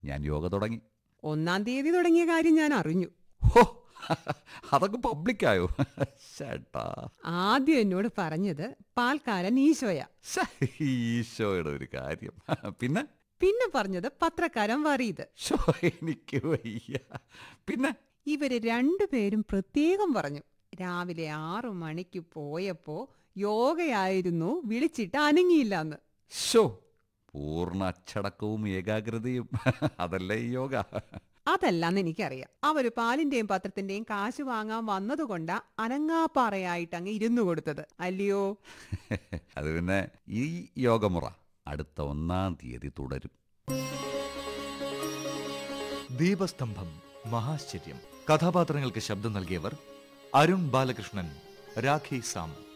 ഞാൻ യോഗ തുടങ്ങി ഒന്നാം തീയതി തുടങ്ങിയ കാര്യം ഞാൻ അറിഞ്ഞു ഹോ അതൊക്കെ പബ്ലിക്കായോ ചേട്ടാ ആദ്യം എന്നോട് പറഞ്ഞത് പാൽക്കാരൻ ഈശോയ ശ്ശെ, ഈശോയുടെ ഒരു കാര്യം പിന്നെ പിന്നെ പറഞ്ഞത് പത്രക്കാരൻ വറീത് ഷോ എനിക്ക് വയ്യ പിന്നെ ഇവര് രണ്ടുപേരും പ്രത്യേകം പറഞ്ഞു രാവിലെ ആറു മണിക്ക് പോയപ്പോ യോഗയായിരുന്നു വിളിച്ചിട്ട് അനങ്ങിയില്ലെന്ന് ഷോ പൂർണ്ണ അച്ചടക്കവും ഏകാഗ്രതയും അതല്ലേ ഈ യോഗ അതല്ലെന്ന് എനിക്കറിയാം അവര് പാലിന്റെയും പത്രത്തിന്റെയും കാശ് വാങ്ങാൻ വന്നതുകൊണ്ടാ അനങ്ങാപ്പാറയായിട്ട് അങ്ങ് ഇരുന്നു കൊടുത്തത് അല്ലയോ അത് പിന്നെ ഈ യോഗമുറ അടുത്ത ഒന്നാം തീയതി തുടരും ദീപസ്തംഭം മഹാശ്ചര്യം കഥാപാത്രങ്ങൾക്ക് ശബ്ദം നൽകിയവർ അരുൺ ബാലകൃഷ്ണൻ രാഖി സാം